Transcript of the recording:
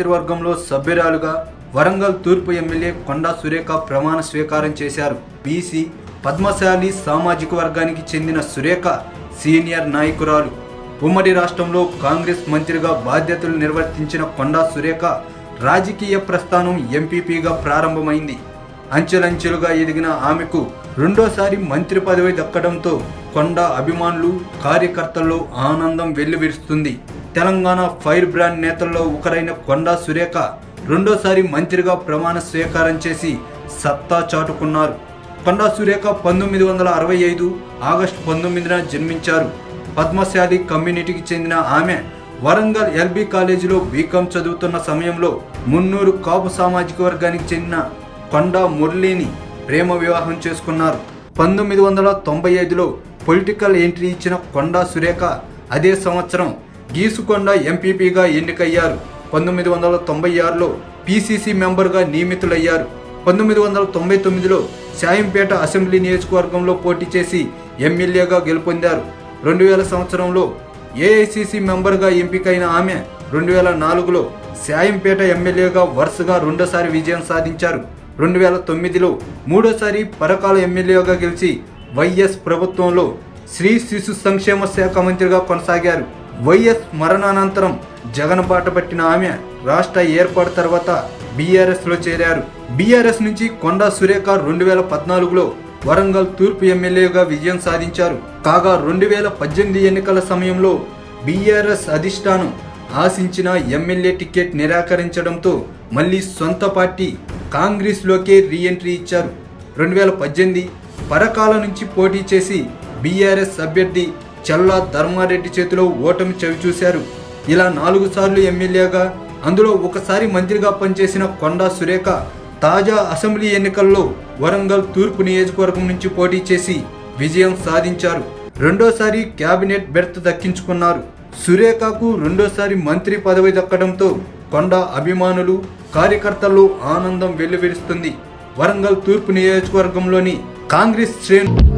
మంత్రివర్గంలో సభ్యురాలుగా వరంగల్ తూర్పు ఎమ్మెల్యే కొండా సురేఖ ప్రమాణ స్వీకారం చేశారు బీసీ పద్మశాలి సామాజిక వర్గానికి చెందిన సురేఖ సీనియర్ నాయకురాలు ఉమ్మడి రాష్ట్రంలో కాంగ్రెస్ మంత్రిగా బాధ్యతలు నిర్వర్తించిన కొండా సురేఖ రాజకీయ ప్రస్థానం ఎంపీపీగా ప్రారంభమైంది అంచెలంచెలుగా ఎదిగిన ఆమెకు రెండోసారి మంత్రి పదవి దక్కడంతో కొండ అభిమానులు కార్యకర్తల్లో ఆనందం వెల్లువిరుస్తుంది తెలంగాణ ఫైర్ బ్రాండ్ నేతల్లో ఒకరైన కొండా సురేఖ రెండోసారి మంత్రిగా ప్రమాణ స్వీకారం చేసి సత్తా చాటుకున్నారు కొండా సురేఖ పంతొమ్మిది వందల అరవై ఐదు ఆగస్టు పంతొమ్మిదిన జన్మించారు పద్మశాలి కమ్యూనిటీకి చెందిన ఆమె వరంగల్ ఎల్బీ కాలేజీలో బీకాం చదువుతున్న సమయంలో మున్నూరు కాపు సామాజిక వర్గానికి చెందిన కొండా మురళిని ప్రేమ వివాహం చేసుకున్నారు పంతొమ్మిది వందల తొంభై ఐదులో పొలిటికల్ ఎంట్రీ ఇచ్చిన కొండా సురేఖ అదే సంవత్సరం గీసుకొండ ఎంపీపీగా ఎన్నికయ్యారు పంతొమ్మిది వందల తొంభై ఆరులో పీసీసీ మెంబర్గా నియమితులయ్యారు పంతొమ్మిది వందల తొంభై తొమ్మిదిలో శాయంపేట అసెంబ్లీ నియోజకవర్గంలో పోటీ చేసి ఎమ్మెల్యేగా గెలుపొందారు రెండు వేల సంవత్సరంలో ఏఐసిసి మెంబర్గా ఎంపికైన ఆమె రెండు వేల నాలుగులో శాయంపేట ఎమ్మెల్యేగా వరుసగా రెండోసారి విజయం సాధించారు రెండు వేల తొమ్మిదిలో మూడోసారి పరకాల ఎమ్మెల్యేగా గెలిచి వైఎస్ ప్రభుత్వంలో శ్రీ శిశు సంక్షేమ శాఖ మంత్రిగా కొనసాగారు వైఎస్ మరణానంతరం జగన్ బాట పట్టిన ఆమె రాష్ట్ర ఏర్పాటు తర్వాత బీఆర్ఎస్ లో చేరారు బీఆర్ఎస్ నుంచి కొండా సురేఖ రెండు వేల పద్నాలుగులో వరంగల్ తూర్పు ఎమ్మెల్యేగా విజయం సాధించారు కాగా రెండు వేల పద్దెనిమిది ఎన్నికల సమయంలో బీఆర్ఎస్ అధిష్టానం ఆశించిన ఎమ్మెల్యే టికెట్ నిరాకరించడంతో మళ్ళీ సొంత పార్టీ కాంగ్రెస్లోకే రీఎంట్రీ ఇచ్చారు రెండు వేల పద్దెనిమిది పరకాల నుంచి పోటీ చేసి బీఆర్ఎస్ అభ్యర్థి చల్లా ధర్మారెడ్డి చేతిలో ఓటమి చవిచూశారు ఇలా నాలుగు సార్లు ఎమ్మెల్యేగా అందులో ఒకసారి మంత్రిగా పనిచేసిన కొండా సురేఖ తాజా అసెంబ్లీ ఎన్నికల్లో వరంగల్ తూర్పు నియోజకవర్గం నుంచి పోటీ చేసి విజయం సాధించారు రెండోసారి కేబినెట్ బెర్త్ దక్కించుకున్నారు సురేఖకు రెండోసారి మంత్రి పదవి దక్కడంతో కొండ అభిమానులు కార్యకర్తల్లో ఆనందం వెల్లువిరుస్తుంది వరంగల్ తూర్పు నియోజకవర్గంలోని కాంగ్రెస్ శ్రేణు